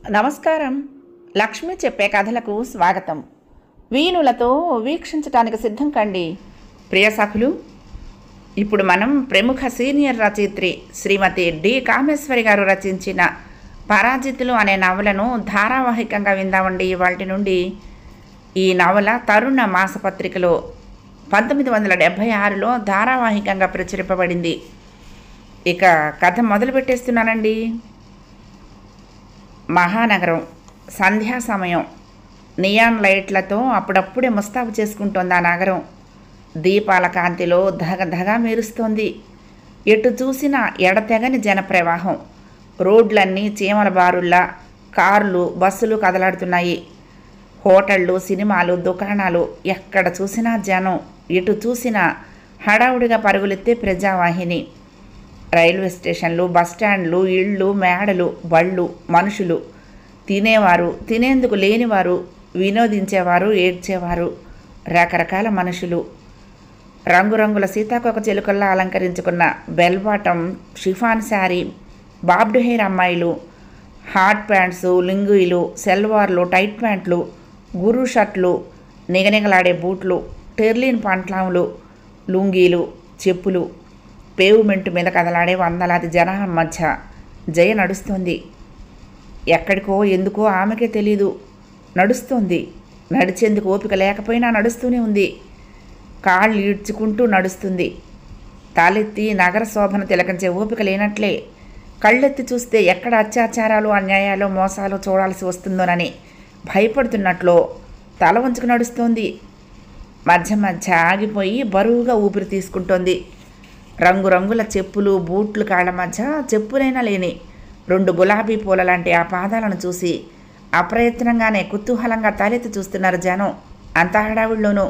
నమస్కారం లక్ష్మి చెప్పే కథలకు స్వాగతం వీణులతో వీక్షించటానికి సిద్ధం కండి ప్రియ సఖులు ఇప్పుడు మనం ప్రముఖ సీనియర్ రచయిత్రి శ్రీమతి డి కామేశ్వరి గారు రచించిన పరాజితులు అనే నవలను ధారావాహికంగా విందామండి ఇవాటి నుండి ఈ నవల తరుణ మాసపత్రికలో పంతొమ్మిది వందల డెబ్భై ఆరులో ధారావాహికంగా ప్రచురింపబడింది ఇక కథ మొదలు పెట్టేస్తున్నానండి మహానగరం సంధ్యా సమయం నియాన్ లైట్లతో అప్పుడప్పుడే ముస్తాబు చేసుకుంటోంది ఆ నగరం దీపాల కాంతిలో ధగ ధగ మెరుస్తోంది ఎటు చూసినా ఎడతెగని జనప్రవాహం రోడ్లన్నీ చీమల బారుల్లా కార్లు బస్సులు కదలాడుతున్నాయి హోటళ్ళు సినిమాలు దుకాణాలు ఎక్కడ చూసినా జనం ఎటు చూసినా హడావుడిగా పరుగులెత్తే ప్రజావాహిని రైల్వే స్టేషన్లు బస్టాండ్లు ఇళ్ళు మేడలు బళ్ళు మనుషులు తినేవారు తినేందుకు లేనివారు వినోదించేవారు ఏడ్చేవారు రకరకాల మనుషులు రంగురంగుల సీతాకోక చిలుకల్లా అలంకరించుకున్న bell bottom chiffon sari bobbed hair అమ్మాయిలు హాట్ ప్యాంట్స్ లింగుయిలు సెల్వార్లు టైట్ ప్యాంట్లు గురు షర్ట్లు నిగనిగలాడే బూట్లు టెర్లిన్ పంట్లాములు లుంగీలు చెప్పులు పేవ్మెంట్ మీద కదలాడే వందలాది జనాల మధ్య జయ నడుస్తోంది ఎక్కడికో ఎందుకో ఆమెకే తెలీదు నడుస్తోంది నడిచేందుకు ఓపిక లేకపోయినా నడుస్తూనే ఉంది కాళ్ళు ఈడ్చుకుంటూ నడుస్తుంది తాలెత్తి నగర శోభను తిలకించే ఓపిక లేనట్లే కళ్ళెత్తి చూస్తే ఎక్కడ అత్యాచారాలు అన్యాయాలు మోసాలు చూడాల్సి వస్తుందోనని భయపడుతున్నట్లు తల వంచుకు నడుస్తోంది మధ్య మధ్య ఆగిపోయి బరువుగా ఊపిరి తీసుకుంటోంది రంగురంగుల చెప్పులు బూట్లు కాళ్ళ మధ్య చెప్పులైనా లేని రెండు గులాబీ పూల లాంటి ఆ పాదాలను చూసి అప్రయత్నంగానే కుతూహలంగా తలెత్తి చూస్తున్నారు జనం అంత హడావిడిలోనూ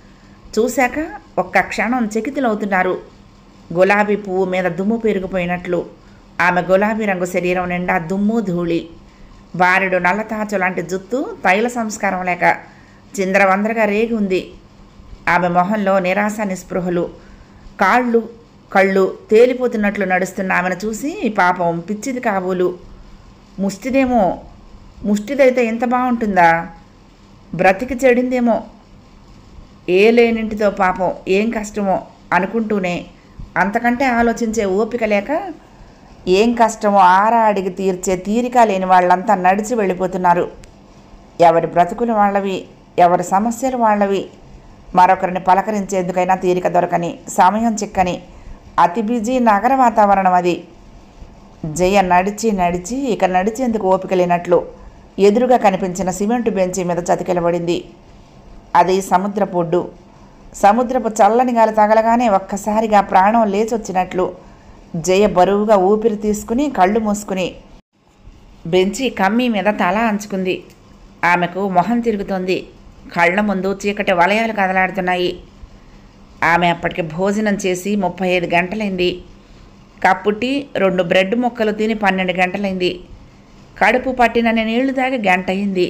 చూశాక ఒక్క క్షణం చకితులవుతున్నారు గులాబీ పువ్వు మీద దుమ్ము పెరిగిపోయినట్లు ఆమె గులాబీ రంగు శరీరం నిండా దుమ్ము ధూళి బారెడు నల్లతాచు లాంటి జుత్తు తైల సంస్కారం లేక చిందరవందరగా రేగి ఉంది ఆమె మొహంలో నిరాశ నిస్పృహలు కాళ్ళు కళ్ళు తేలిపోతున్నట్లు నడుస్తున్న ఆమెను చూసి పాపం పిచ్చిది కాబోలు ముష్టిదేమో ముష్టిదైతే ఎంత బాగుంటుందా బ్రతికి చెడిందేమో ఏ లేనింటితో పాపం ఏం కష్టమో అనుకుంటూనే అంతకంటే ఆలోచించే ఓపిక లేక ఏం కష్టమో ఆరా అడిగి తీర్చే తీరిక లేని వాళ్ళంతా నడిచి వెళ్ళిపోతున్నారు ఎవరి బ్రతుకులు వాళ్ళవి ఎవరి సమస్యలు వాళ్ళవి మరొకరిని పలకరించేందుకైనా తీరిక దొరకని సమయం చిక్కని అతి బిజీ నగర వాతావరణం అది జయ నడిచి నడిచి ఇక నడిచేందుకు ఓపిక లేనట్లు ఎదురుగా కనిపించిన సిమెంటు బెంచి మీద చతికిలబడింది అది సముద్రపు ఒడ్డు సముద్రపు చల్లని గాలి తగలగానే ఒక్కసారిగా ప్రాణం లేచొచ్చినట్లు జయ బరువుగా ఊపిరి తీసుకుని కళ్ళు మూసుకుని బెంచి కమ్మీ మీద తల అంచుకుంది ఆమెకు మొహం తిరుగుతోంది కళ్ళ ముందు చీకటి వలయాలు కదలాడుతున్నాయి ఆమె అప్పటికి భోజనం చేసి ముప్పై ఐదు గంటలైంది కప్పుటి రెండు బ్రెడ్ ముక్కలు తిని పన్నెండు గంటలైంది కడుపు పట్టినని నీళ్లు తాగి గంట అయింది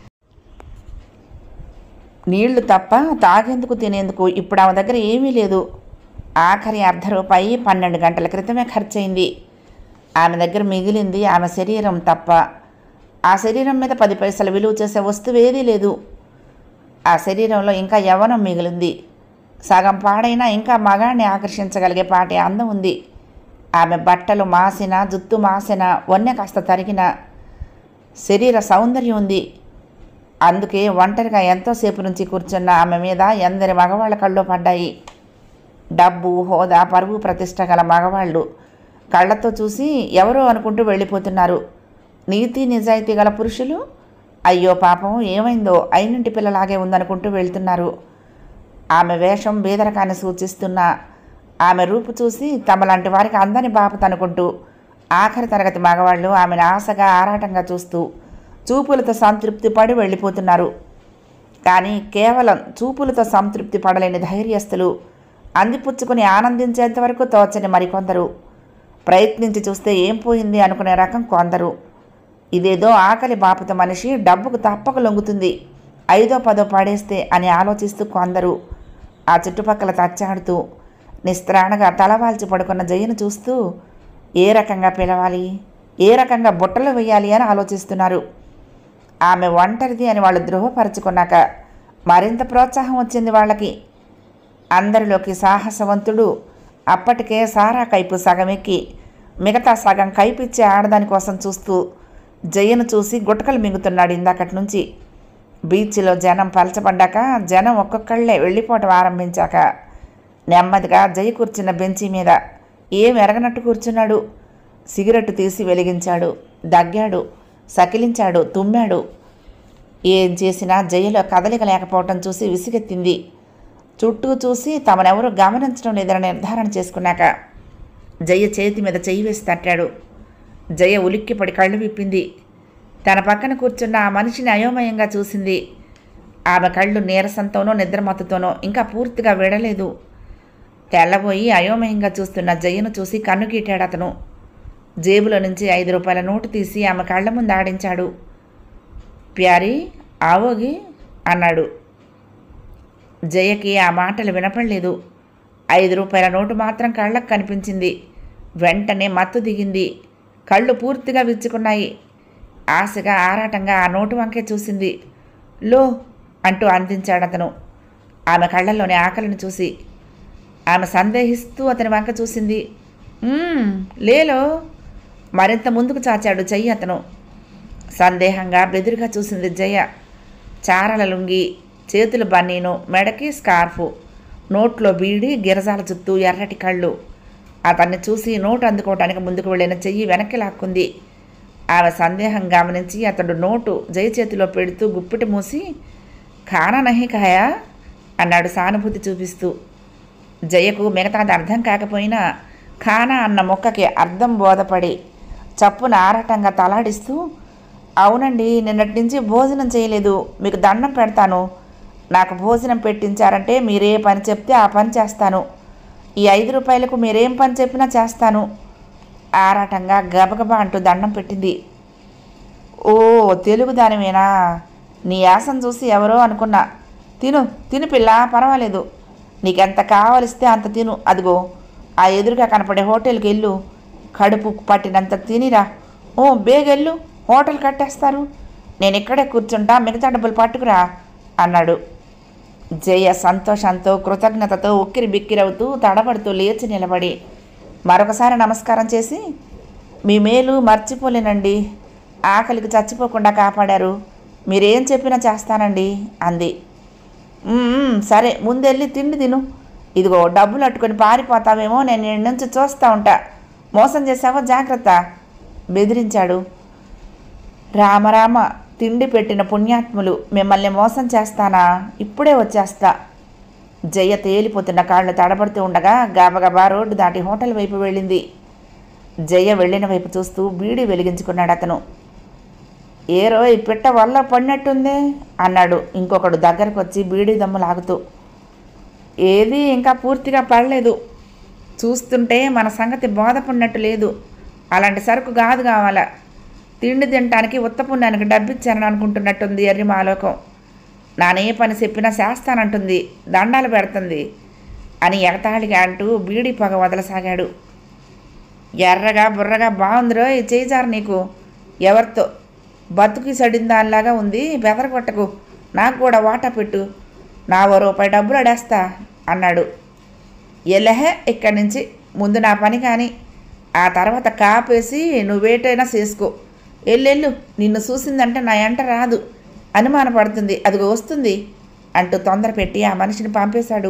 నీళ్లు తప్ప తాగేందుకు తినేందుకు ఇప్పుడు ఆమె దగ్గర ఏమీ లేదు ఆఖరి అర్ధ రూపాయి పన్నెండు గంటల క్రితమే ఖర్చయింది ఆమె దగ్గర మిగిలింది ఆమె శరీరం తప్ప ఆ శరీరం మీద పది పైసలు విలువ చేసే వస్తువు ఏదీ లేదు ఆ శరీరంలో ఇంకా యవ్వనం మిగిలింది సగం పాడైనా ఇంకా మగాన్ని ఆకర్షించగలిగే పాటి అందం ఉంది ఆమె బట్టలు మాసిన జుత్తు మాసిన వన్నె కాస్త తరిగిన శరీర సౌందర్యం ఉంది అందుకే ఒంటరిగా ఎంతోసేపు నుంచి కూర్చున్న ఆమె మీద ఎందరి మగవాళ్ళ కళ్ళు పడ్డాయి డబ్బు హోదా పరువు ప్రతిష్ట గల మగవాళ్ళు కళ్ళతో చూసి ఎవరో అనుకుంటూ వెళ్ళిపోతున్నారు నీతి నిజాయితీ గల పురుషులు అయ్యో పాపం ఏమైందో అయినింటి పిల్లలాగే ఉందనుకుంటూ వెళ్తున్నారు ఆమె వేషం బీదరకాన్ని సూచిస్తున్న ఆమె రూపు చూసి తమలాంటి వారికి అందని బాపత అనుకుంటూ ఆఖరి తరగతి మగవాళ్ళు ఆమెను ఆశగా ఆరాటంగా చూస్తూ చూపులతో సంతృప్తి పడి వెళ్ళిపోతున్నారు కానీ కేవలం చూపులతో సంతృప్తి పడలేని ధైర్యస్తులు అందిపుచ్చుకుని ఆనందించేంత వరకు తోచని మరికొందరు ప్రయత్నించి చూస్తే ఏం పోయింది అనుకునే రకం కొందరు ఇదేదో ఆకలి బాపత మనిషి డబ్బుకు తప్పక లొంగుతుంది ఐదో పదో పడేస్తే అని ఆలోచిస్తూ కొందరు ఆ చుట్టుపక్కల తచ్చాడుతూ నిస్త్రాణగా తలవాల్చి పడుకున్న జయ్యను చూస్తూ ఏ రకంగా పిలవాలి ఏ రకంగా బుట్టలు వేయాలి అని ఆలోచిస్తున్నారు ఆమె ఒంటరిది అని వాళ్ళు ధృవపరుచుకున్నాక మరింత ప్రోత్సాహం వచ్చింది వాళ్ళకి అందరిలోకి సాహసవంతుడు అప్పటికే సారా కైపు సగం ఎక్కి మిగతా సగం కైపిచ్చి ఆడదాని కోసం చూస్తూ జయను చూసి గుట్టకలు మింగుతున్నాడు ఇందాకటి నుంచి బీచ్లో జనం పలచబడ్డాక జనం ఒక్కొక్కళ్ళే వెళ్ళిపోవటం ఆరంభించాక నెమ్మదిగా జయ కూర్చున్న బెంచి మీద ఏం ఎరగనట్టు కూర్చున్నాడు సిగరెట్ తీసి వెలిగించాడు దగ్గాడు సకిలించాడు తుమ్మాడు ఏం చేసినా జయలో కదలిక లేకపోవటం చూసి విసిగెత్తింది చుట్టూ చూసి తమనెవరూ గమనించడం లేదని నిర్ధారణ చేసుకున్నాక జయ చేతి మీద చెయ్యి వేసి తట్టాడు జయ ఉలిక్కిపడి కళ్ళు విప్పింది తన పక్కన కూర్చున్న ఆ మనిషిని అయోమయంగా చూసింది ఆమె కళ్ళు నీరసంతోనో నిద్రమత్తుతోనో ఇంకా పూర్తిగా విడలేదు తెల్లబోయి అయోమయంగా చూస్తున్న జయను చూసి కన్ను గీటాడు అతను జేబులో నుంచి ఐదు రూపాయల నోటు తీసి ఆమె కళ్ళ ముందు ఆడించాడు ప్యారీ ఆవోగి అన్నాడు జయకి ఆ మాటలు వినపడలేదు ఐదు రూపాయల నోటు మాత్రం కళ్ళకు కనిపించింది వెంటనే మత్తు దిగింది కళ్ళు పూర్తిగా విచ్చుకున్నాయి ఆశగా ఆరాటంగా ఆ నోటు వంకే చూసింది లో అంటూ అందించాడు అతను ఆమె కళ్ళల్లోని ఆకలిని చూసి ఆమె సందేహిస్తూ అతని వంక చూసింది "మ్మ్, లేలో మరింత ముందుకు చాచాడు చెయ్యి అతను సందేహంగా బెదురుగా చూసింది జయ చారల లుంగి చేతుల బన్నీను మెడకి స్కార్ఫు నోట్లో బీడి గిరజాల చుట్టూ ఎర్రటి కళ్ళు అతన్ని చూసి నోటు అందుకోవటానికి ముందుకు వెళ్ళిన చెయ్యి వెనక్కి లాక్కుంది ఆమె సందేహం గమనించి అతడు నోటు జయ చేతిలో పెడుతూ గుప్పిటి మూసి ఖానా నహి కాయా అన్నాడు సానుభూతి చూపిస్తూ జయకు మిగతాది అర్థం కాకపోయినా ఖానా అన్న మొక్కకి అర్థం బోధపడి చప్పున ఆరాటంగా తలాడిస్తూ అవునండి నిన్నటి నుంచి భోజనం చేయలేదు మీకు దండం పెడతాను నాకు భోజనం పెట్టించారంటే మీరే పని చెప్తే ఆ పని చేస్తాను ఈ ఐదు రూపాయలకు మీరేం పని చెప్పినా చేస్తాను ఆరాటంగా గబగబా అంటూ దండం పెట్టింది ఓ తెలుగు దానివేనా నీ యాసం చూసి ఎవరో అనుకున్నా తిను తిను పిల్ల పర్వాలేదు నీకెంత కావలిస్తే అంత తిను అదిగో ఆ ఎదురుగా కనపడే హోటల్కి వెళ్ళు కడుపు పట్టినంత తినిరా ఓ బేగెళ్ళు హోటల్ కట్టేస్తారు నేను ఇక్కడే కూర్చుంటా మిగతా డబ్బులు పట్టుకురా అన్నాడు జయ సంతోషంతో కృతజ్ఞతతో ఉక్కిరి బిక్కిరవుతూ తడబడుతూ లేచి నిలబడి మరొకసారి నమస్కారం చేసి మీ మేలు మర్చిపోలేనండి ఆకలికి చచ్చిపోకుండా కాపాడారు మీరేం చెప్పినా చేస్తానండి అంది "ఉమ్, సరే ముందెళ్ళి తిండి తిను ఇదిగో డబ్బులు అట్టుకొని పారిపోతావేమో నేను ఈ నుంచి చూస్తూ ఉంటా మోసం చేసావో జాగ్రత్త బెదిరించాడు రామరామ తిండి పెట్టిన పుణ్యాత్ములు మిమ్మల్ని మోసం చేస్తానా ఇప్పుడే వచ్చేస్తా జయ తేలిపోతున్న కాళ్ళు తడబడుతూ ఉండగా గబగబా రోడ్డు దాటి హోటల్ వైపు వెళ్ళింది జయ వెళ్ళిన వైపు చూస్తూ బీడీ వెలిగించుకున్నాడు అతను ఏ రోయ్ పిట్ట వల్ల పడినట్టుందే అన్నాడు ఇంకొకడు దగ్గరకు వచ్చి బీడీ దమ్ము లాగుతూ ఏది ఇంకా పూర్తిగా పడలేదు చూస్తుంటే మన సంగతి బోధపడినట్టు లేదు అలాంటి సరుకు కాదు కావాలా తిండి తినటానికి ఉత్తపుణ్యానికి డబ్బిచ్చానని అనుకుంటున్నట్టుంది ఎర్రి మాలోకం నానే పని చెప్పినా చేస్తానంటుంది దండాలు పెడుతుంది అని ఎగతాళిగా అంటూ బీడీ పొగ వదలసాగాడు ఎర్రగా బుర్రగా బాగుందిరో ఈ చేయిజారు నీకు ఎవరితో బతుకి సడిన దానిలాగా ఉంది బెదరగొట్టకు నాకు కూడా వాటా పెట్టు నా ఓ రూపాయి డబ్బులు అడేస్తా అన్నాడు ఎల్లహే ఇక్కడి నుంచి ముందు నా పని కానీ ఆ తర్వాత కాపేసి నువ్వేటైనా చేసుకో ఎల్లెళ్ళు నిన్ను చూసిందంటే నా ఎంట రాదు అనుమానపడుతుంది అదిగో వస్తుంది అంటూ తొందర పెట్టి ఆ మనిషిని పంపేశాడు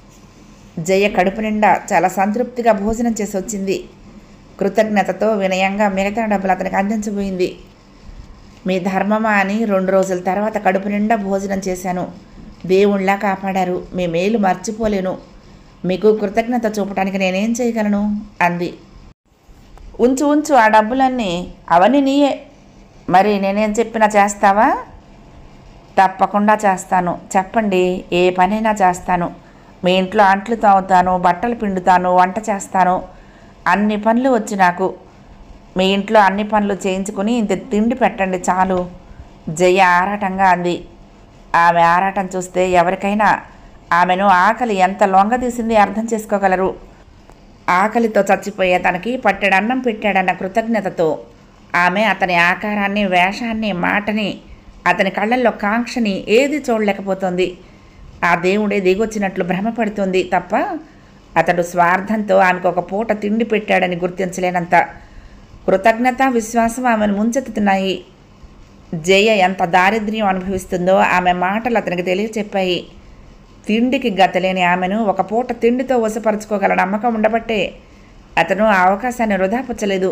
జయ కడుపు నిండా చాలా సంతృప్తిగా భోజనం చేసి వచ్చింది కృతజ్ఞతతో వినయంగా మిగతా డబ్బులు అతనికి అందించబోయింది మీ ధర్మమా అని రెండు రోజుల తర్వాత కడుపు నిండా భోజనం చేశాను దేవుళ్ళా కాపాడారు మీ మేలు మర్చిపోలేను మీకు కృతజ్ఞత చూపడానికి నేనేం చేయగలను అంది ఉంచు ఉంచు ఆ డబ్బులన్నీ అవన్నీ నీయే మరి నేనేం చెప్పినా చేస్తావా తప్పకుండా చేస్తాను చెప్పండి ఏ పనైనా చేస్తాను మీ ఇంట్లో అంట్లు తాగుతాను బట్టలు పిండుతాను వంట చేస్తాను అన్ని పనులు వచ్చి నాకు మీ ఇంట్లో అన్ని పనులు చేయించుకుని ఇంత తిండి పెట్టండి చాలు జయ ఆరాటంగా అంది ఆమె ఆరాటం చూస్తే ఎవరికైనా ఆమెను ఆకలి ఎంత లొంగదీసింది అర్థం చేసుకోగలరు ఆకలితో చచ్చిపోయే తనకి పట్టెడన్నం పెట్టాడన్న కృతజ్ఞతతో ఆమె అతని ఆకారాన్ని వేషాన్ని మాటని అతని కళ్ళల్లో కాంక్షని ఏది చూడలేకపోతుంది ఆ దేవుడే దిగొచ్చినట్లు భ్రమపడుతుంది తప్ప అతడు స్వార్థంతో ఆమెకు ఒక పూట తిండి పెట్టాడని గుర్తించలేనంత కృతజ్ఞత విశ్వాసం ఆమెను ముంచెత్తుతున్నాయి జయ ఎంత దారిద్ర్యం అనుభవిస్తుందో ఆమె మాటలు అతనికి తెలియచెప్పాయి తిండికి గతలేని ఆమెను ఒక పూట తిండితో వశపరుచుకోగల నమ్మకం ఉండబట్టే అతను ఆ అవకాశాన్ని వృధాపుచ్చలేదు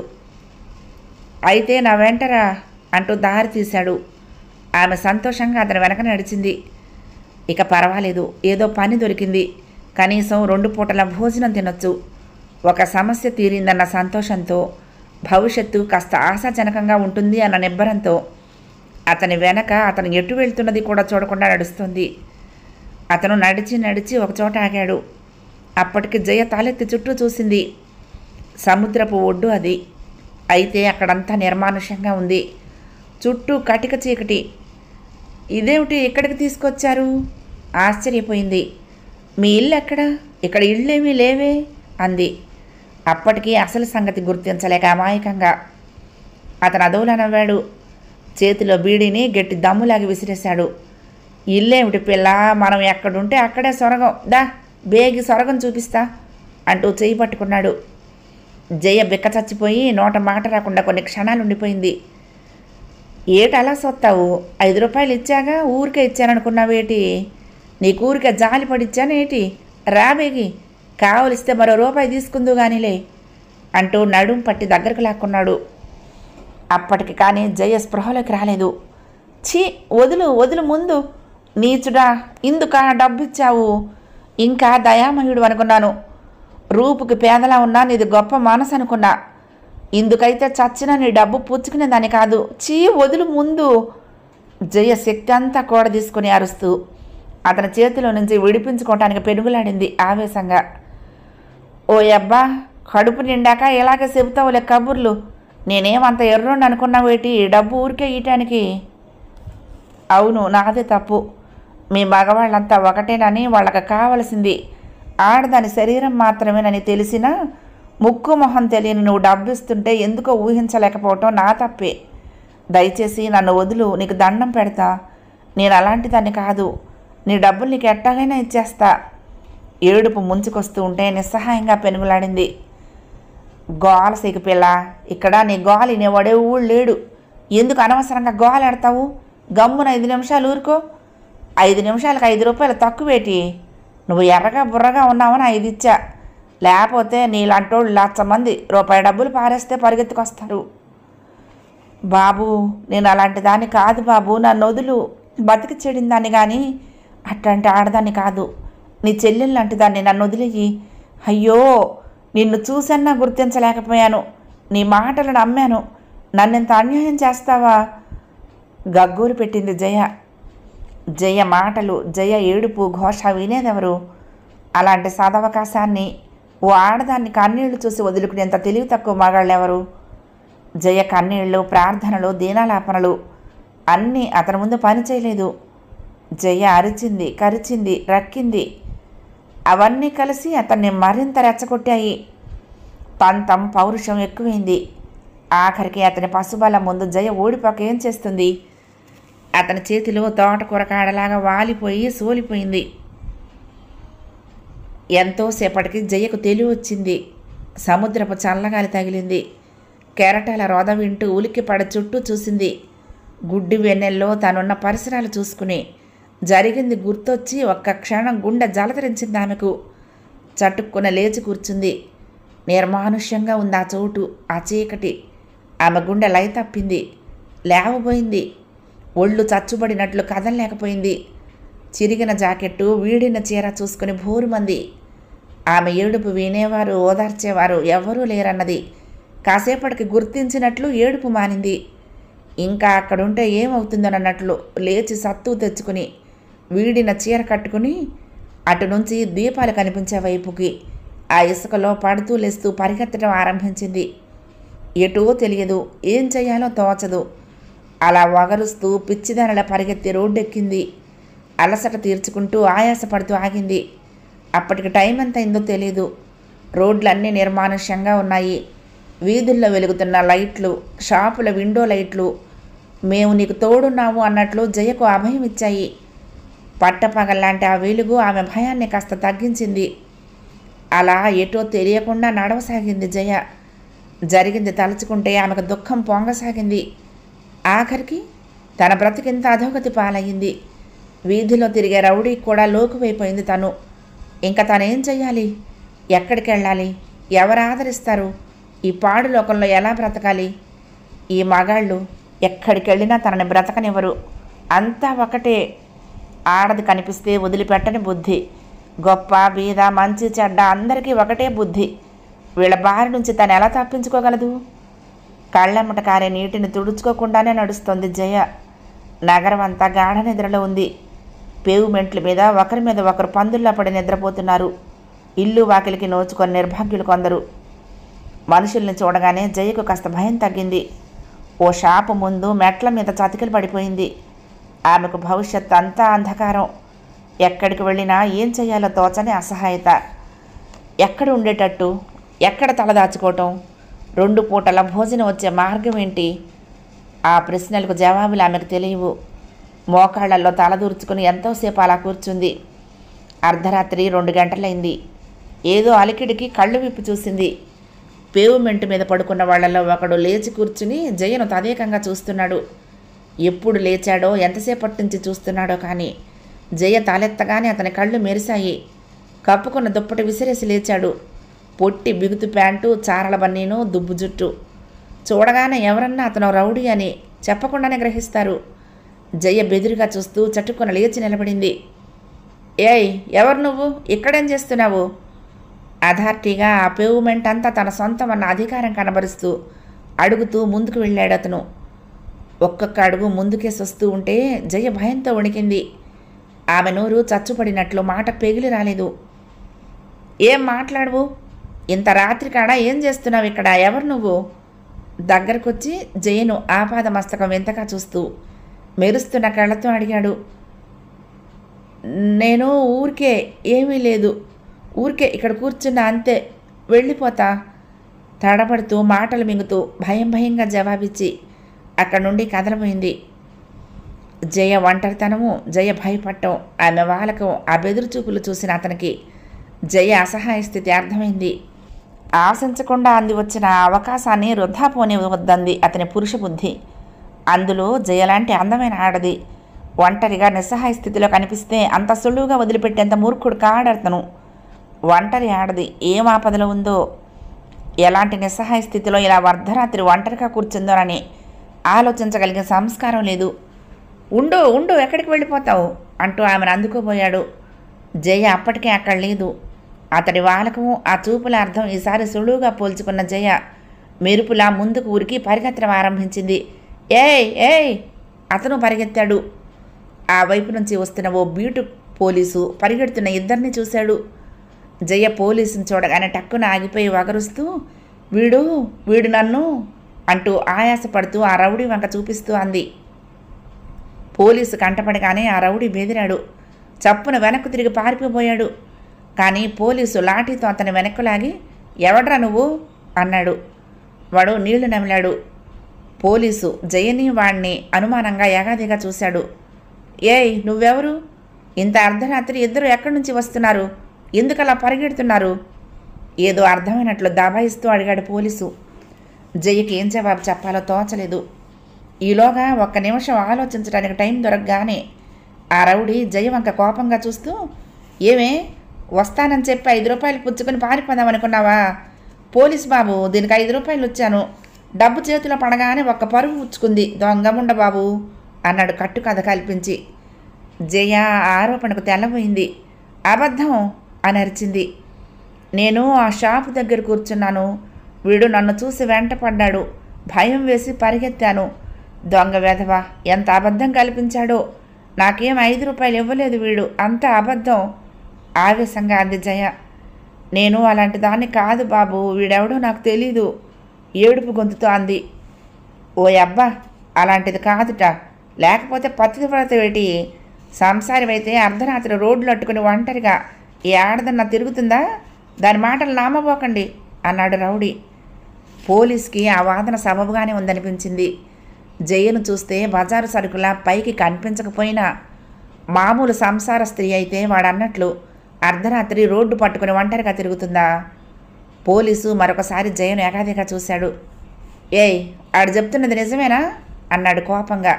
అయితే నా వెంటరా అంటూ దారి తీశాడు ఆమె సంతోషంగా అతని వెనక నడిచింది ఇక పర్వాలేదు ఏదో పని దొరికింది కనీసం రెండు పూటల భోజనం తినొచ్చు ఒక సమస్య తీరిందన్న సంతోషంతో భవిష్యత్తు కాస్త ఆశాజనకంగా ఉంటుంది అన్న నిబ్బరంతో అతని వెనక అతను ఎటు వెళ్తున్నది కూడా చూడకుండా నడుస్తుంది అతను నడిచి నడిచి ఒకచోట ఆగాడు అప్పటికి జయ తాలెత్తి చుట్టూ చూసింది సముద్రపు ఒడ్డు అది అయితే అక్కడంతా నిర్మానుష్యంగా ఉంది చుట్టూ కటిక చీకటి ఇదేమిటి ఇక్కడికి తీసుకొచ్చారు ఆశ్చర్యపోయింది మీ ఇల్లు ఎక్కడ ఇక్కడ ఇళ్ళేమీ లేవే అంది అప్పటికి అసలు సంగతి గుర్తించలేక అమాయకంగా అతను అదోలా నవ్వాడు చేతిలో బీడీని గట్టి దమ్ములాగి విసిరేశాడు ఇల్లేమిటి పిల్ల మనం ఎక్కడుంటే అక్కడే సొరగం దా బేగి సొరగం చూపిస్తా అంటూ చేయి పట్టుకున్నాడు జయ బిక్క చచ్చిపోయి నోట మాట రాకుండా కొన్ని క్షణాలు ఉండిపోయింది ఏటి అలా సొత్తావు ఐదు రూపాయలు ఇచ్చాగా ఊరికే ఇచ్చాననుకున్నావేటి నీకు ఊరికే జాలి పడిచ్చానేటి రాబేగి కావలిస్తే మరో రూపాయి తీసుకుందు గానిలే అంటూ నడుం పట్టి దగ్గరకు లాక్కున్నాడు అప్పటికి కానీ జయ స్పృహలోకి రాలేదు ఛీ వదులు వదులు ముందు నీచుడా ఇందుక డబ్బిచ్చావు ఇంకా దయామయుడు అనుకున్నాను రూపుకి పేదలా ఉన్నా నీది గొప్ప మనసు అనుకున్నా ఇందుకైతే చచ్చిన నీ డబ్బు పుచ్చుకునేదాన్ని కాదు చీ వదులు ముందు జయ శక్తి అంతా కూడ తీసుకుని అరుస్తూ అతని చేతిలో నుంచి విడిపించుకోవటానికి పెనుగులాడింది ఆవేశంగా ఓ అబ్బా కడుపు నిండాక ఇలాగే చెబుతావులే కబుర్లు నేనేమంత ఎర్రోండి అనుకున్నావేటి డబ్బు ఊరికే ఇయటానికి అవును నాదే తప్పు మీ మగవాళ్ళంతా ఒకటేనని వాళ్ళకి కావలసింది ఆడదాని శరీరం మాత్రమేనని తెలిసినా ముక్కు మొహం తెలియని నువ్వు డబ్బిస్తుంటే ఎందుకో ఊహించలేకపోవటం నా తప్పే దయచేసి నన్ను వదులు నీకు దండం పెడతా నేను అలాంటి దాన్ని కాదు నీ డబ్బులు నీకు ఎట్టాగైనా ఇచ్చేస్తా ఏడుపు ముంచుకొస్తూ ఉంటే నిస్సహాయంగా పెనుగులాడింది గోల సీకు పిల్ల ఇక్కడ నీ గోల వినేవాడే ఊళ్ళు లేడు ఎందుకు అనవసరంగా గోల ఎడతావు గమ్మున ఐదు నిమిషాలు ఊరుకో ఐదు నిమిషాలకు ఐదు రూపాయలు తక్కువేటి నువ్వు ఎర్రగా బుర్రగా ఉన్నావని ఐదు ఇచ్చా లేకపోతే నీలాంటోళ్ళు లక్ష మంది రూపాయి డబ్బులు పారేస్తే పరిగెత్తుకొస్తారు బాబు నేను అలాంటి దాన్ని కాదు బాబు నన్ను వదులు బతికి చెడిన దాన్ని కానీ అట్లాంటి ఆడదాన్ని కాదు నీ చెల్లెలు లాంటి దాన్ని నన్ను వదిలేయి అయ్యో నిన్ను చూసన్నా గుర్తించలేకపోయాను నీ మాటలు నమ్మాను నన్నెంత అన్యాయం చేస్తావా గగ్గోలు పెట్టింది జయ జయ మాటలు జయ ఏడుపు ఘోష వినేదెవరు అలాంటి సదవకాశాన్ని ఓ ఆడదాన్ని కన్నీళ్లు చూసి వదులుకునేంత తెలివి తక్కువ మగాళ్ళెవరు జయ కన్నీళ్ళు ప్రార్థనలు దీనాలాపనలు అన్నీ అతని ముందు పని చేయలేదు జయ అరిచింది కరిచింది రక్కింది అవన్నీ కలిసి అతన్ని మరింత రెచ్చగొట్టాయి పంతం పౌరుషం ఎక్కువైంది ఆఖరికి అతని పశుబల ముందు జయ ఓడిపోక ఏం చేస్తుంది అతని చేతిలో తోటకూర కాడలాగా వాలిపోయి సోలిపోయింది ఎంతోసేపటికి జయకు తెలివి వచ్చింది సముద్రపు చల్లగాలి తగిలింది కెరటాల రోద వింటూ ఉలిక్కి పడ చుట్టూ చూసింది గుడ్డి వెన్నెల్లో తానున్న పరిసరాలు చూసుకుని జరిగింది గుర్తొచ్చి ఒక్క క్షణం గుండె జలతరించింది ఆమెకు చటుక్కున లేచి కూర్చుంది నిర్మానుష్యంగా ఉంది ఆ చోటు ఆ చీకటి ఆమె గుండె లయ తప్పింది లేవబోయింది ఒళ్ళు చచ్చుబడినట్లు కదలలేకపోయింది చిరిగిన జాకెట్టు వీడిన చీర చూసుకుని భోరుమంది ఆమె ఏడుపు వినేవారు ఓదార్చేవారు ఎవ్వరూ లేరన్నది కాసేపటికి గుర్తించినట్లు ఏడుపు మానింది ఇంకా అక్కడుంటే ఏమవుతుందనన్నట్లు లేచి సత్తు తెచ్చుకుని వీడిన చీర కట్టుకుని అటు నుంచి దీపాలు కనిపించే వైపుకి ఆ ఇసుకలో పడుతూ లేస్తూ పరిగెత్తడం ఆరంభించింది ఎటో తెలియదు ఏం చేయాలో తోచదు అలా వగరుస్తూ పిచ్చిదానిలా పరిగెత్తి రోడ్డెక్కింది అలసట తీర్చుకుంటూ ఆయాసపడుతూ ఆగింది అప్పటికి టైం ఎంత అయిందో తెలియదు రోడ్లన్నీ నిర్మానుష్యంగా ఉన్నాయి వీధుల్లో వెలుగుతున్న లైట్లు షాపుల విండో లైట్లు మేము నీకు తోడున్నాము అన్నట్లు జయకు అభయం ఇచ్చాయి పట్టపగల్లాంటి ఆ వెలుగు ఆమె భయాన్ని కాస్త తగ్గించింది అలా ఎటో తెలియకుండా నడవసాగింది జయ జరిగింది తలుచుకుంటే ఆమెకు దుఃఖం పొంగసాగింది ఆఖరికి తన బ్రతికింత అధోగతి పాలయ్యింది వీధిలో తిరిగే రౌడీకి కూడా లోకువైపోయింది తను ఇంకా తనేం చెయ్యాలి ఎక్కడికి వెళ్ళాలి ఎవరు ఆదరిస్తారు ఈ పాడు లోకంలో ఎలా బ్రతకాలి ఈ మగాళ్ళు ఎక్కడికి వెళ్ళినా తనని బ్రతకనివ్వరు అంతా ఒకటే ఆడది కనిపిస్తే వదిలిపెట్టని బుద్ధి గొప్ప బీద మంచి చెడ్డ అందరికీ ఒకటే బుద్ధి వీళ్ళ బారి నుంచి తను ఎలా తప్పించుకోగలదు కళ్ళెమ్మట కారే నీటిని తుడుచుకోకుండానే నడుస్తోంది జయ నగరం అంతా గాఢ నిద్రలో ఉంది పేవుమెంట్ల మీద ఒకరి మీద ఒకరు పందుల్లా పడి నిద్రపోతున్నారు ఇల్లు వాకిలికి నోచుకొని నిర్భాగ్యులు కొందరు మనుషుల్ని చూడగానే జయకు కాస్త భయం తగ్గింది ఓ షాపు ముందు మెట్ల మీద చతికిలు పడిపోయింది ఆమెకు భవిష్యత్ అంతా అంధకారం ఎక్కడికి వెళ్ళినా ఏం చేయాలో తోచని అసహాయత ఎక్కడ ఉండేటట్టు ఎక్కడ తలదాచుకోవటం రెండు పూటల భోజనం వచ్చే మార్గం ఏంటి ఆ ప్రశ్నలకు జవాబులు ఆమెకు తెలియవు మోకాళ్లలో తలదూర్చుకుని ఎంతోసేపు అలా కూర్చుంది అర్ధరాత్రి రెండు గంటలైంది ఏదో అలికిడికి కళ్ళు విప్పి చూసింది పేవుమెంట్ మీద పడుకున్న వాళ్ళలో ఒకడు లేచి కూర్చుని జయను తదేకంగా చూస్తున్నాడు ఎప్పుడు లేచాడో ఎంతసేపటి నుంచి చూస్తున్నాడో కానీ జయ తలెత్తగానే అతని కళ్ళు మెరిశాయి కప్పుకున్న దుప్పటి విసిరేసి లేచాడు పొట్టి బిగుతు ప్యాంటు చారల బన్నీను దుబ్బు జుట్టు చూడగానే ఎవరన్నా అతను రౌడీ అని చెప్పకుండానే గ్రహిస్తారు జయ బెదిరిగా చూస్తూ చట్టుకున లేచి నిలబడింది ఏయ్ ఎవరు నువ్వు ఇక్కడేం చేస్తున్నావు అథారిటీగా ఆ పేవ్మెంట్ అంతా తన సొంతమన్న అధికారం కనబరుస్తూ అడుగుతూ ముందుకు వెళ్ళాడు అతను ఒక్కొక్క అడుగు ముందుకేసి వస్తూ ఉంటే జయ భయంతో వణికింది ఆమె నోరు చచ్చుపడినట్లు మాట పెగిలి రాలేదు ఏం మాట్లాడవు ఇంత రాత్రి కాడ ఏం చేస్తున్నావు ఇక్కడ ఎవరు నువ్వు దగ్గరకొచ్చి జయను ఆపాద మస్తకం వింతగా చూస్తూ మెరుస్తున్న కళ్ళతో అడిగాడు నేను ఊరికే ఏమీ లేదు ఊరికే ఇక్కడ కూర్చున్నా అంతే వెళ్ళిపోతా తడబడుతూ మాటలు మింగుతూ భయం భయంగా జవాబిచ్చి అక్కడి నుండి కదలబోయింది జయ ఒంటరితనము జయ భయపడటం ఆమె వాళ్ళకం ఆ బెదురు చూపులు చూసిన అతనికి జయ అసహాయ స్థితి అర్థమైంది ఆశించకుండా అంది వచ్చిన ఆ అవకాశాన్ని వృధా పోనివద్దంది అతని పురుష బుద్ధి అందులో జయలాంటి అందమైన ఆడది ఒంటరిగా నిస్సహాయ స్థితిలో కనిపిస్తే అంత సులువుగా వదిలిపెట్టేంత మూర్ఖుడు కాడతను ఒంటరి ఆడది ఏం ఆపదలో ఉందో ఎలాంటి నిస్సహాయ స్థితిలో ఇలా అర్ధరాత్రి ఒంటరిగా కూర్చుందోనని ఆలోచించగలిగే సంస్కారం లేదు ఉండు ఉండు ఎక్కడికి వెళ్ళిపోతావు అంటూ ఆమెను అందుకోబోయాడు జయ అప్పటికే అక్కడ లేదు అతడి వాలకము ఆ చూపుల అర్థం ఈసారి సులువుగా పోల్చుకున్న జయ మెరుపులా ముందుకు ఉరికి పరిగెత్తడం ఆరంభించింది ఏయ్ ఏయ్ అతను పరిగెత్తాడు ఆ వైపు నుంచి వస్తున్న ఓ బ్యూటీ పోలీసు పరిగెడుతున్న ఇద్దరిని చూశాడు జయ పోలీసుని చూడగానే టక్కున ఆగిపోయి వగరుస్తూ వీడు వీడు నన్ను అంటూ ఆయాసపడుతూ ఆ రౌడీ వంక చూపిస్తూ అంది పోలీసు కంటపడగానే ఆ రౌడీ బెదిరాడు చప్పున వెనక్కు తిరిగి పారిపోయాడు కానీ పోలీసు లాఠీతో అతని వెనక్కు లాగి ఎవడ్రా నువ్వు అన్నాడు వాడు నీళ్లు నమిలాడు పోలీసు జయని వాణ్ణి అనుమానంగా యగాదిగా చూశాడు ఏయ్ నువ్వెవరు ఇంత అర్ధరాత్రి ఇద్దరు ఎక్కడి నుంచి వస్తున్నారు ఎందుకలా పరిగెడుతున్నారు ఏదో అర్థమైనట్లు దబాయిస్తూ అడిగాడు పోలీసు జయకి ఏం జవాబు చెప్పాలో తోచలేదు ఈలోగా ఒక్క నిమిషం ఆలోచించడానికి టైం దొరకగానే ఆ రౌడీ జయ వంక కోపంగా చూస్తూ ఏమే వస్తానని చెప్పి ఐదు రూపాయలు పుచ్చుకొని పారిపోదాం అనుకున్నావా పోలీస్ బాబు దీనికి ఐదు రూపాయలు వచ్చాను డబ్బు చేతిలో పడగానే ఒక్క పరుగు పుచ్చుకుంది దొంగముండ బాబు అన్నాడు కట్టు కథ కల్పించి జయ ఆ ఆరోపణకు తెల్లబోయింది అబద్ధం అని అరిచింది నేను ఆ షాపు దగ్గర కూర్చున్నాను వీడు నన్ను చూసి వెంటపడ్డాడు భయం వేసి పరిగెత్తాను దొంగ వెధవ ఎంత అబద్ధం కల్పించాడో నాకేం ఐదు రూపాయలు ఇవ్వలేదు వీడు అంత అబద్ధం ఆవేశంగా అంది జయ నేను అలాంటి దాన్ని కాదు బాబు వీడెవడో నాకు తెలీదు ఏడుపు గొంతుతో అంది ఓ అబ్బా అలాంటిది కాదుట లేకపోతే పత్తి పడతవేటి సంసారమైతే అర్ధరాత్రి రోడ్లు అట్టుకుని ఒంటరిగా ఈ ఆడదన్న తిరుగుతుందా దాని మాటలు నామబోకండి అన్నాడు రౌడీ పోలీస్కి ఆ వాదన సబబుగానే ఉందనిపించింది జయను చూస్తే బజారు సరుకులా పైకి కనిపించకపోయినా మామూలు సంసార స్త్రీ అయితే వాడన్నట్లు అర్ధరాత్రి రోడ్డు పట్టుకుని ఒంటరిగా తిరుగుతుందా పోలీసు మరొకసారి జయను ఏకాదిగా చూశాడు ఏయ్ ఆడు చెప్తున్నది నిజమేనా అన్నాడు కోపంగా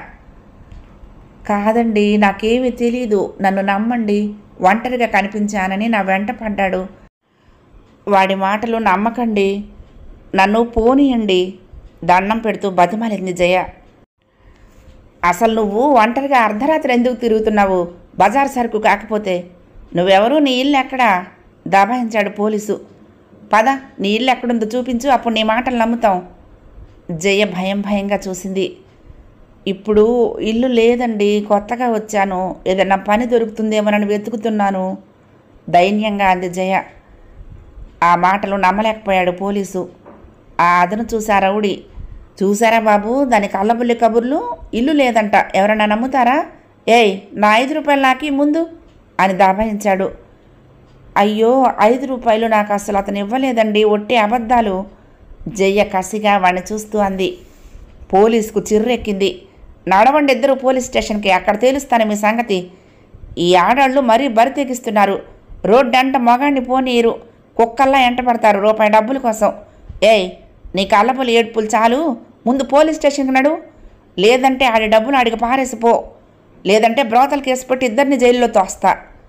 కాదండి నాకేమీ తెలీదు నన్ను నమ్మండి ఒంటరిగా కనిపించానని నా వెంట పడ్డాడు వాడి మాటలు నమ్మకండి నన్ను పోనీయండి దండం పెడుతూ బతిమాలింది జయ అసలు నువ్వు ఒంటరిగా అర్ధరాత్రి ఎందుకు తిరుగుతున్నావు బజార్ సరుకు కాకపోతే నువ్వెవరు నీ ఇల్లు ఎక్కడా దబాయించాడు పోలీసు పద నీ ఇల్లు ఎక్కడుందో చూపించు అప్పుడు నీ మాటలు నమ్ముతాం జయ భయం భయంగా చూసింది ఇప్పుడు ఇల్లు లేదండి కొత్తగా వచ్చాను ఏదైనా పని దొరుకుతుందేమోనని వెతుకుతున్నాను దైన్యంగా అంది జయ ఆ మాటలు నమ్మలేకపోయాడు పోలీసు ఆ అదను చూసా రౌడి చూసారా బాబు దాని కళ్ళబుల్లి కబుర్లు ఇల్లు లేదంట ఎవరైనా నమ్ముతారా ఏయ్ నా ఐదు రూపాయలు నాకి ముందు అని దాబాయించాడు అయ్యో ఐదు రూపాయలు నాకు అసలు అతను ఇవ్వలేదండి ఒట్టి అబద్ధాలు జయ్య కసిగా వాడిని చూస్తూ అంది పోలీసుకు చిర్రెక్కింది నడవండి ఇద్దరు పోలీస్ స్టేషన్కి అక్కడ తేలుస్తాను మీ సంగతి ఈ ఆడాళ్ళు మరీ బరి తెగిస్తున్నారు రోడ్డు అంట మొగాడిని పోనీరు కుక్కల్లా ఎంట పడతారు రూపాయి డబ్బుల కోసం ఏయ్ నీ కళ్ళపులు ఏడుపులు చాలు ముందు పోలీస్ స్టేషన్కి నడు లేదంటే ఆడి డబ్బులు ఆడికి పారేసిపో లేదంటే బ్రోతలు కేసు పెట్టి ఇద్దరిని జైల్లో తోస్తా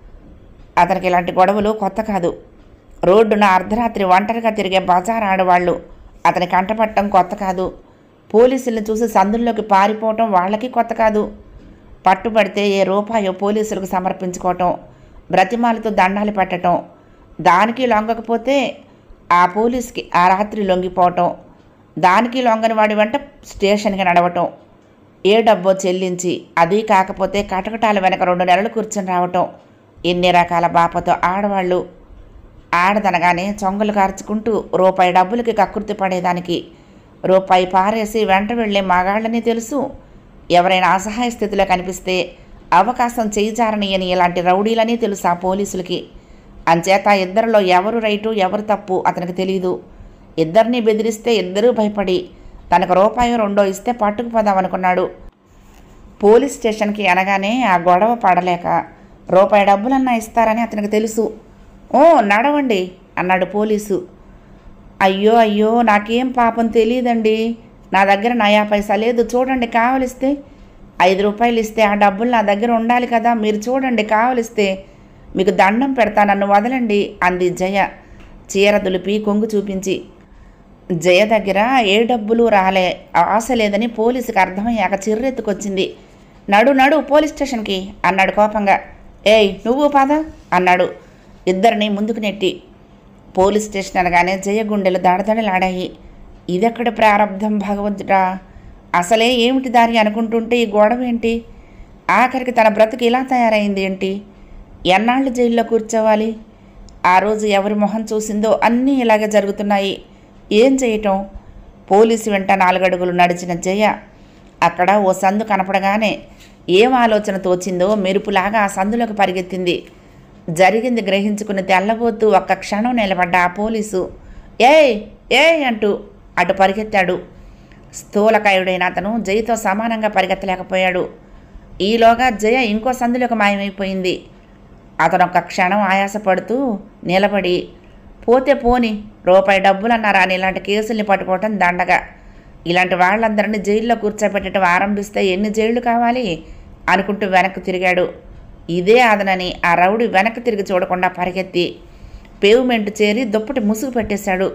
అతనికి ఇలాంటి గొడవలు కొత్త కాదు రోడ్డున అర్ధరాత్రి ఒంటరిగా తిరిగే బజార్ ఆడవాళ్ళు అతని కంటపట్టడం కొత్త కాదు పోలీసులను చూసి సందుల్లోకి పారిపోవటం వాళ్ళకి కొత్త కాదు పట్టుబడితే ఏ రూపాయో పోలీసులకు సమర్పించుకోవటం బ్రతిమాలతో దండాలు పెట్టడం దానికి లొంగకపోతే ఆ పోలీస్కి ఆ రాత్రి లొంగిపోవటం దానికి లొంగని వాడి వెంట స్టేషన్కి నడవటం ఏ డబ్బో చెల్లించి అది కాకపోతే కటకటాల వెనక రెండు నెలలు కూర్చొని రావటం ఇన్ని రకాల బాపతో ఆడవాళ్ళు ఆడదనగానే చొంగలు కార్చుకుంటూ రూపాయి డబ్బులకి కక్కుర్తి పడేదానికి రూపాయి పారేసి వెంట వెళ్ళే మగాళ్ళని తెలుసు ఎవరైనా అసహాయ స్థితిలో కనిపిస్తే అవకాశం చేయిచారనియని ఇలాంటి రౌడీలని తెలుసు ఆ పోలీసులకి అంచేత ఇద్దరిలో ఎవరు రైటు ఎవరు తప్పు అతనికి తెలియదు ఇద్దరిని బెదిరిస్తే ఇద్దరూ భయపడి తనకు రూపాయి రెండో ఇస్తే పట్టుకుపోదామనుకున్నాడు పోలీస్ స్టేషన్కి అనగానే ఆ గొడవ పడలేక రూపాయి డబ్బులన్నా ఇస్తారని అతనికి తెలుసు ఓ నడవండి అన్నాడు పోలీసు అయ్యో అయ్యో నాకేం పాపం తెలియదండి నా దగ్గర నయా పైసా లేదు చూడండి కావలిస్తే ఐదు రూపాయలు ఇస్తే ఆ డబ్బులు నా దగ్గర ఉండాలి కదా మీరు చూడండి కావలిస్తే మీకు దండం పెడతా నన్ను వదలండి అంది జయ చీర దులిపి కొంగు చూపించి జయ దగ్గర ఏ డబ్బులు రాలే ఆశ లేదని పోలీసుకి అర్థమయ్యాక చిర్రెత్తుకొచ్చింది నడు నడు పోలీస్ స్టేషన్కి అన్నాడు కోపంగా ఏయ్ నువ్వు పద అన్నాడు ఇద్దరిని ముందుకు నెట్టి పోలీస్ స్టేషన్ అనగానే జయ గుండెలు దడదడలాడాయి ఇదెక్కడ ప్రారంధం భగవంతుడా అసలే ఏమిటి దారి అనుకుంటుంటే ఈ గొడవ ఏంటి ఆఖరికి తన బ్రతుకు ఇలా తయారైంది ఏంటి ఎన్నాళ్ళు జైల్లో కూర్చోవాలి ఆ రోజు ఎవరి మొహం చూసిందో అన్నీ ఇలాగే జరుగుతున్నాయి ఏం చేయటం పోలీసు వెంట నాలుగడుగులు నడిచిన జయ అక్కడ ఓ సందు కనపడగానే ఏం ఆలోచన తోచిందో మెరుపులాగా ఆ సందులోకి పరిగెత్తింది జరిగింది గ్రహించుకుని తెల్లబోతూ ఒక్క క్షణం నిలబడ్డ ఆ పోలీసు ఏయ్ ఏయ్ అంటూ అటు పరిగెత్తాడు స్థూలకాయుడైన అతను జయతో సమానంగా పరిగెత్తలేకపోయాడు ఈలోగా జయ ఇంకో సందులోకి మాయమైపోయింది అతను ఒక క్షణం ఆయాసపడుతూ నిలబడి పోతే పోని రూపాయి డబ్బులన్నారా అని ఇలాంటి కేసుల్ని పట్టుకోవటం దండగా ఇలాంటి వాళ్ళందరినీ జైల్లో కూర్చోబెట్టడం ఆరంభిస్తే ఎన్ని జైళ్లు కావాలి అనుకుంటూ వెనక్కి తిరిగాడు ఇదే అదనని ఆ రౌడి వెనక్కి తిరిగి చూడకుండా పరిగెత్తి పేవ్మెంట్ చేరి దుప్పటి ముసుగు పెట్టేశాడు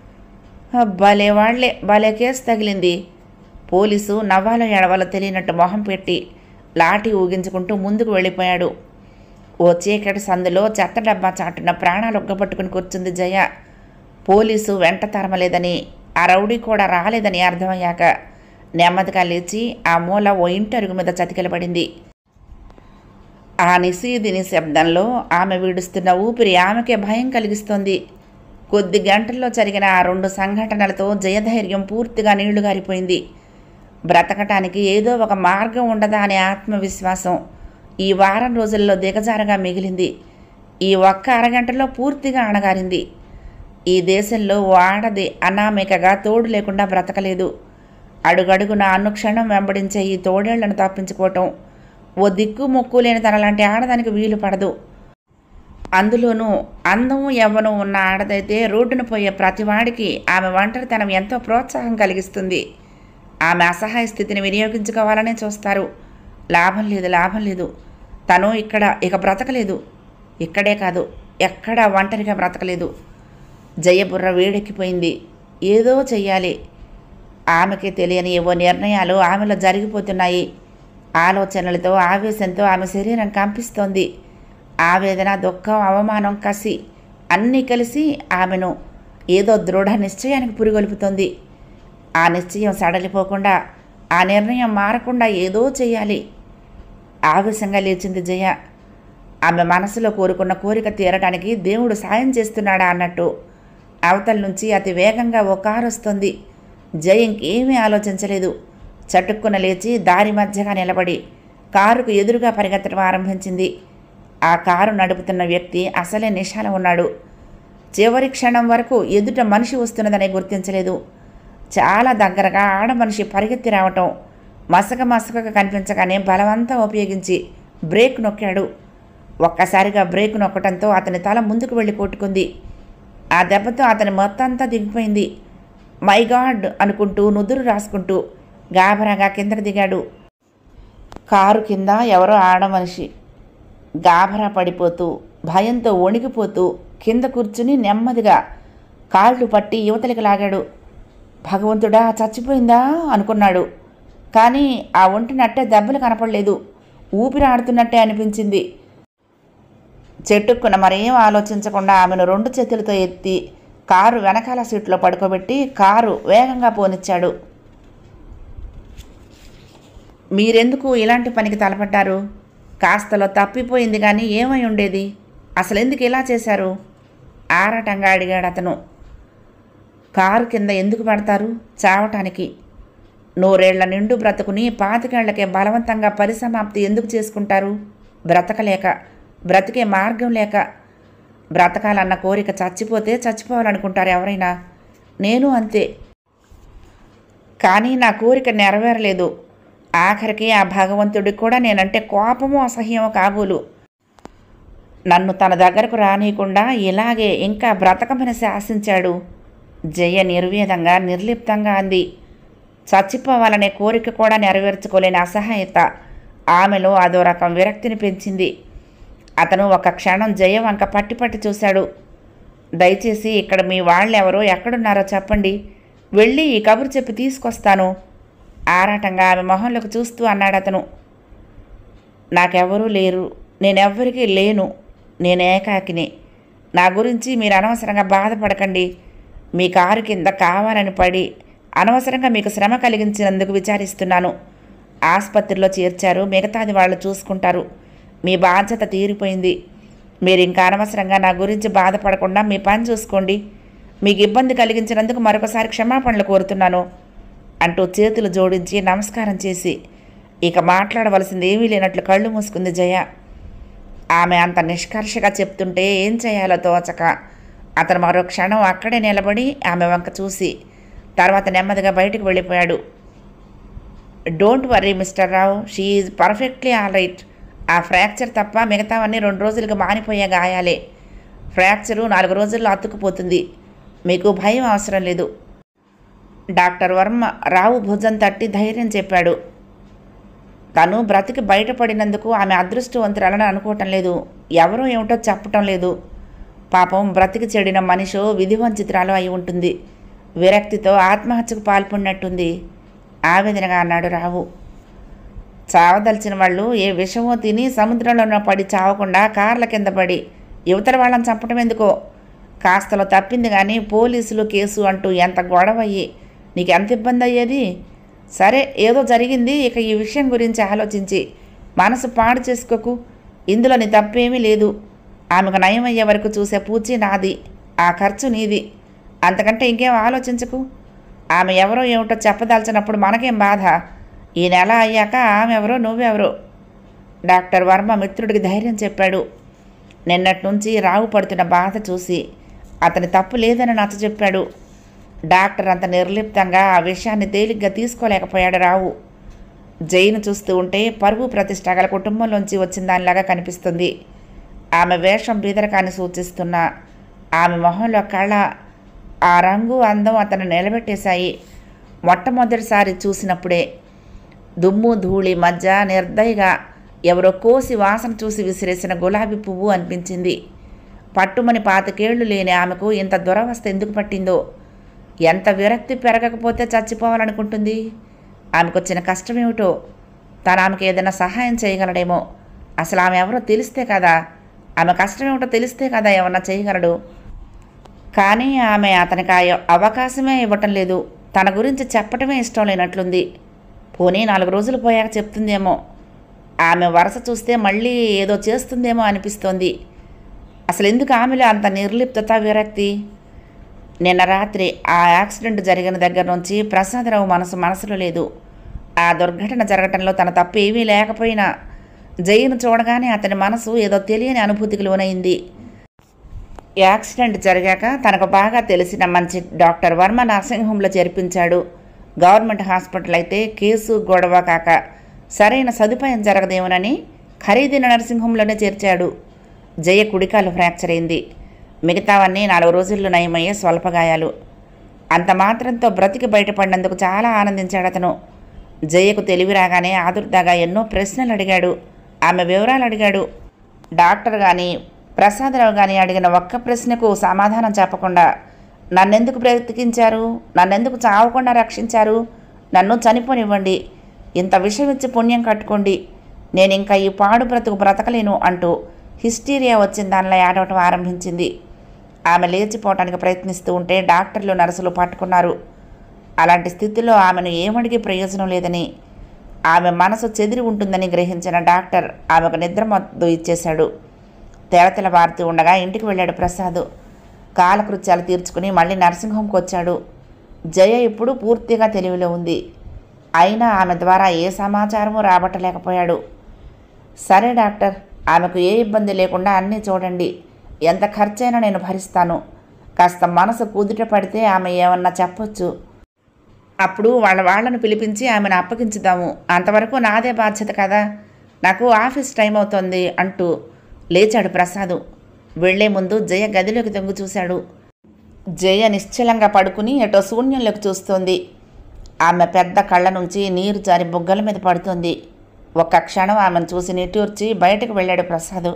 భలే వాళ్లే భలే కేసు తగిలింది పోలీసు నవ్వాలో ఎడవాలో తెలియనట్టు మొహం పెట్టి లాఠీ ఊగించుకుంటూ ముందుకు వెళ్ళిపోయాడు ఓ చీకటి సందులో చెత్త డబ్బా చాటున ప్రాణాలు ఒగ్గపట్టుకుని కూర్చుంది జయ పోలీసు వెంట తరమలేదని ఆ రౌడీ కూడా రాలేదని అర్థమయ్యాక నెమ్మదిగా లేచి ఆ మూల ఓ ఇంటి అరుగు మీద చతికిలబడింది ఆ నిశీది నిశ్శబ్దంలో ఆమె విడుస్తున్న ఊపిరి ఆమెకే భయం కలిగిస్తోంది కొద్ది గంటల్లో జరిగిన ఆ రెండు సంఘటనలతో జయధైర్యం పూర్తిగా నీళ్లు గారిపోయింది బ్రతకటానికి ఏదో ఒక మార్గం ఉండదా అనే ఆత్మవిశ్వాసం ఈ వారం రోజుల్లో దిగజారగా మిగిలింది ఈ ఒక్క అరగంటలో పూర్తిగా అణగారింది ఈ దేశంలో ఓ ఆడది అనామికగా తోడు లేకుండా బ్రతకలేదు అడుగడుగున అనుక్షణం వెంబడించే ఈ తోడేళ్లను తప్పించుకోవటం ఓ దిక్కు మొక్కు లేని తనలాంటి ఆడదానికి వీలు పడదు అందులోనూ అందం యవ్వనం ఉన్న ఆడదైతే రోడ్డున పోయే ప్రతివాడికి ఆమె ఒంటరితనం ఎంతో ప్రోత్సాహం కలిగిస్తుంది ఆమె అసహాయ స్థితిని వినియోగించుకోవాలనే చూస్తారు లాభం లేదు లాభం లేదు తను ఇక్కడ ఇక బ్రతకలేదు ఇక్కడే కాదు ఎక్కడా ఒంటరిగా బ్రతకలేదు జయబుర్ర వేడెక్కిపోయింది ఏదో చెయ్యాలి ఆమెకి తెలియని ఏవో నిర్ణయాలు ఆమెలో జరిగిపోతున్నాయి ఆలోచనలతో ఆవేశంతో ఆమె శరీరం కంపిస్తోంది ఆవేదన దుఃఖం అవమానం కసి అన్నీ కలిసి ఆమెను ఏదో దృఢ నిశ్చయానికి పురిగొల్పుతోంది ఆ నిశ్చయం సడలిపోకుండా ఆ నిర్ణయం మారకుండా ఏదో చేయాలి ఆవేశంగా లేచింది జయ ఆమె మనసులో కోరుకున్న కోరిక తీరడానికి దేవుడు సాయం చేస్తున్నాడా అన్నట్టు అవతల నుంచి అతి వేగంగా ఓ కారు వస్తుంది జయ ఇంకేమీ ఆలోచించలేదు చటుక్కున లేచి దారి మధ్యగా నిలబడి కారుకు ఎదురుగా పరిగెత్తడం ఆరంభించింది ఆ కారు నడుపుతున్న వ్యక్తి అసలే నిషాల ఉన్నాడు చివరి క్షణం వరకు ఎదుట మనిషి వస్తున్నదని గుర్తించలేదు చాలా దగ్గరగా ఆడ మనిషి పరిగెత్తి రావటం మసక మసకగా కనిపించగానే బలవంతం ఉపయోగించి బ్రేక్ నొక్కాడు ఒక్కసారిగా బ్రేక్ నొక్కటంతో అతని తల ముందుకు వెళ్ళి కొట్టుకుంది ఆ దెబ్బతో అతని మొత్తంతా దిగిపోయింది మై గాడ్ అనుకుంటూ నుదురు రాసుకుంటూ గాబరాగా కిందకు దిగాడు కారు కింద ఎవరో ఆడ మనిషి గాభరా పడిపోతూ భయంతో వణికిపోతూ కింద కూర్చుని నెమ్మదిగా కాళ్ళు పట్టి యువతలికి లాగాడు భగవంతుడా చచ్చిపోయిందా అనుకున్నాడు కానీ ఆ ఒంటినట్టే దెబ్బలు కనపడలేదు ఊపిరి ఆడుతున్నట్టే అనిపించింది చెట్టుక్కున మరేం ఆలోచించకుండా ఆమెను రెండు చేతులతో ఎత్తి కారు వెనకాల సీట్లో పడుకోబెట్టి కారు వేగంగా పోనిచ్చాడు మీరెందుకు ఇలాంటి పనికి తలపడ్డారు కాస్తలో తప్పిపోయింది కానీ ఏమై ఉండేది అసలు ఎందుకు ఇలా చేశారు ఆరాటంగా అడిగాడు అతను కారు కింద ఎందుకు పడతారు చావటానికి నూరేళ్ల నిండు బ్రతుకుని పాతికేళ్లకే బలవంతంగా పరిసమాప్తి ఎందుకు చేసుకుంటారు బ్రతకలేక బ్రతికే మార్గం లేక బ్రతకాలన్న కోరిక చచ్చిపోతే చచ్చిపోవాలనుకుంటారు ఎవరైనా నేను అంతే కానీ నా కోరిక నెరవేరలేదు ఆఖరికి ఆ భగవంతుడికి కూడా నేనంటే కోపము అసహ్యము కాబోలు నన్ను తన దగ్గరకు రానియకుండా ఇలాగే ఇంకా బ్రతకమని శాసించాడు జయ నిర్వేదంగా నిర్లిప్తంగా అంది చచ్చిపోవాలనే కోరిక కూడా నెరవేర్చుకోలేని అసహాయత ఆమెలో అదో రకం విరక్తిని పెంచింది అతను ఒక క్షణం జయ వంక పట్టి పట్టి చూశాడు దయచేసి ఇక్కడ మీ వాళ్ళెవరో ఎక్కడున్నారో చెప్పండి వెళ్ళి ఈ కబురు చెప్పి తీసుకొస్తాను ఆరాటంగా ఆమె మొహంలోకి చూస్తూ అన్నాడు అతను నాకెవరూ లేరు నేనెవ్వరికీ లేను నేను ఏకాకిని నా గురించి మీరు అనవసరంగా బాధపడకండి మీ కారు కింద కావాలని పడి అనవసరంగా మీకు శ్రమ కలిగించినందుకు విచారిస్తున్నాను ఆసుపత్రిలో చేర్చారు మిగతాది వాళ్ళు చూసుకుంటారు మీ బాధ్యత తీరిపోయింది మీరు ఇంకా అనవసరంగా నా గురించి బాధపడకుండా మీ పని చూసుకోండి మీకు ఇబ్బంది కలిగించినందుకు మరొకసారి క్షమాపణలు కోరుతున్నాను అంటూ చేతులు జోడించి నమస్కారం చేసి ఇక మాట్లాడవలసింది ఏమీ లేనట్లు కళ్ళు మూసుకుంది జయ ఆమె అంత నిష్కర్షగా చెప్తుంటే ఏం చేయాలో తోచక అతను మరో క్షణం అక్కడే నిలబడి ఆమె వంక చూసి తర్వాత నెమ్మదిగా బయటికి వెళ్ళిపోయాడు don't worry mister Rao she is perfectly all right ఆ ఫ్రాక్చర్ తప్ప మిగతావన్నీ రెండు రోజులకు మానిపోయే గాయాలే ఫ్రాక్చరు నాలుగు రోజుల్లో అతుక్కుపోతుంది మీకు భయం అవసరం లేదు డాక్టర్ వర్మ రావు భుజం తట్టి ధైర్యం చెప్పాడు తను బ్రతికి బయటపడినందుకు ఆమె అదృష్టవంతురాలని అనుకోవటం లేదు ఎవరో ఏమిటో చెప్పటం లేదు పాపం బ్రతికి చెడిన మనిషో విధివంచితురాలు అయి ఉంటుంది విరక్తితో ఆత్మహత్యకు పాల్పడినట్టుంది ఆవేదనగా అన్నాడు రావు చావదలిచిన వాళ్ళు ఏ విషమో తిని సముద్రంలో పడి చావకుండా కార్ల కింద పడి యువతల వాళ్ళని చంపటం ఎందుకో కాస్తలో తప్పింది కానీ పోలీసులు కేసు అంటూ ఎంత గొడవయ్యి నీకు ఎంత ఇబ్బంది అయ్యేది సరే ఏదో జరిగింది ఇక ఈ విషయం గురించి ఆలోచించి మనసు పాడు చేసుకోకు ఇందులో నీ తప్పేమీ లేదు ఆమెకు నయం అయ్యే వరకు చూసే పూచి నాది ఆ ఖర్చు నీది అంతకంటే ఇంకేం ఆలోచించకు ఆమె ఎవరో ఏమిటో చెప్పదాల్చినప్పుడు మనకేం బాధ ఈ నెల అయ్యాక ఆమె ఎవరో నువ్వెవరో డాక్టర్ వర్మ మిత్రుడికి ధైర్యం చెప్పాడు నిన్నటి నుంచి రావు పడుతున్న బాధ చూసి అతని తప్పు లేదని నచ్చ చెప్పాడు డాక్టర్ అంత నిర్లిప్తంగా ఆ విషయాన్ని తేలిగ్గా తీసుకోలేకపోయాడు రావు జైను చూస్తూ ఉంటే పరువు ప్రతిష్ట గల కుటుంబంలోంచి వచ్చిన దానిలాగా కనిపిస్తుంది ఆమె వేషం బీదరకాన్ని సూచిస్తున్న ఆమె మొహంలో కళ ఆ రంగు అందం అతను నిలబెట్టేశాయి మొట్టమొదటిసారి చూసినప్పుడే దుమ్ము ధూళి మధ్య నిర్దయగా ఎవరో కోసి వాసన చూసి విసిరేసిన గులాబీ పువ్వు అనిపించింది పట్టుమని పాతికేళ్లు లేని ఆమెకు ఇంత దురవస్థ ఎందుకు పట్టిందో ఎంత విరక్తి పెరగకపోతే చచ్చిపోవాలనుకుంటుంది ఆమెకు వచ్చిన కష్టమేమిటో తను ఆమెకు ఏదైనా సహాయం చేయగలడేమో అసలు ఆమె ఎవరో తెలిస్తే కదా ఆమె కష్టమేమిటో తెలిస్తే కదా ఏమన్నా చేయగలడు కానీ ఆమె అతనికి ఆ అవకాశమే ఇవ్వటం లేదు తన గురించి చెప్పటమే ఇష్టం లేనట్లుంది పోనీ నాలుగు రోజులు పోయాక చెప్తుందేమో ఆమె వరస చూస్తే మళ్ళీ ఏదో చేస్తుందేమో అనిపిస్తోంది అసలు ఎందుకు ఆమెలో అంత నిర్లిప్తత విరక్తి నిన్న రాత్రి ఆ యాక్సిడెంట్ జరిగిన దగ్గర నుంచి ప్రసాదరావు మనసు మనసులో లేదు ఆ దుర్ఘటన జరగటంలో తన తప్పు ఏమీ లేకపోయినా జైను చూడగానే అతని మనసు ఏదో తెలియని అనుభూతికి లోనైంది యాక్సిడెంట్ జరిగాక తనకు బాగా తెలిసిన మంచి డాక్టర్ వర్మ నర్సింగ్ హోమ్లో చేర్పించాడు గవర్నమెంట్ హాస్పిటల్ అయితే కేసు గొడవ కాక సరైన సదుపాయం జరగదేమోనని ఖరీదైన నర్సింగ్ హోమ్లోనే చేర్చాడు జయ కుడికాలు ఫ్రాక్చర్ అయింది మిగతావన్నీ నాలుగు రోజుల్లో నయమయ్యే స్వల్ప గాయాలు అంత మాత్రంతో బ్రతికి బయటపడినందుకు చాలా ఆనందించాడు అతను జయకు తెలివి రాగానే ఆదుర్దాగా ఎన్నో ప్రశ్నలు అడిగాడు ఆమె వివరాలు అడిగాడు డాక్టర్ కానీ ప్రసాదరావు కానీ అడిగిన ఒక్క ప్రశ్నకు సమాధానం చెప్పకుండా నన్నెందుకు బ్రతికించారు నన్నెందుకు చావకుండా రక్షించారు నన్ను చనిపోనివ్వండి ఇంత విషం ఇచ్చి పుణ్యం కట్టుకోండి నేను ఇంకా ఈ పాడు బ్రతుకు బ్రతకలేను అంటూ హిస్టీరియా వచ్చిన దానిలో ఏడవటం ఆరంభించింది ఆమె లేచిపోవటానికి ప్రయత్నిస్తూ ఉంటే డాక్టర్లు నర్సులు పట్టుకున్నారు అలాంటి స్థితిలో ఆమెను ఏమడిగి ప్రయోజనం లేదని ఆమె మనసు చెదిరి ఉంటుందని గ్రహించిన డాక్టర్ ఆమెకు నిద్ర మద్దు ఇచ్చేశాడు తెరతెల వారుతూ ఉండగా ఇంటికి వెళ్ళాడు ప్రసాద్ కాలకృత్యాలు తీర్చుకుని మళ్ళీ నర్సింగ్ హోమ్కి వచ్చాడు జయ ఇప్పుడు పూర్తిగా తెలివిలో ఉంది అయినా ఆమె ద్వారా ఏ సమాచారము రాబట్టలేకపోయాడు సరే డాక్టర్ ఆమెకు ఏ ఇబ్బంది లేకుండా అన్నీ చూడండి ఎంత ఖర్చైనా నేను భరిస్తాను కాస్త మనసు కుదుట పడితే ఆమె ఏమన్నా చెప్పొచ్చు అప్పుడు వాళ్ళ వాళ్ళను పిలిపించి ఆమెను అప్పగించుదాము అంతవరకు నాదే బాధ్యత కదా నాకు ఆఫీస్ టైం అవుతోంది అంటూ లేచాడు ప్రసాదు వెళ్లే ముందు జయ గదిలోకి తొంగి చూశాడు జయ నిశ్చలంగా పడుకుని ఎటో శూన్యంలోకి చూస్తోంది ఆమె పెద్ద కళ్ళ నుంచి నీరు జారి బుగ్గల మీద పడుతుంది ఒక్క క్షణం ఆమెను చూసి నిట్టూర్చి బయటకు వెళ్ళాడు ప్రసాద్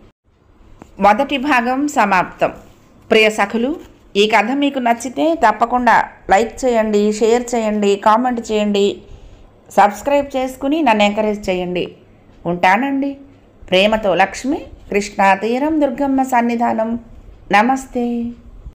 మొదటి భాగం సమాప్తం ప్రియ సఖులు ఈ కథ మీకు నచ్చితే తప్పకుండా లైక్ చేయండి షేర్ చేయండి కామెంట్ చేయండి సబ్స్క్రైబ్ చేసుకుని నన్ను ఎంకరేజ్ చేయండి ఉంటానండి ప్రేమతో లక్ష్మి కృష్ణా తీరం దుర్గమ్మ సన్నిధానం నమస్తే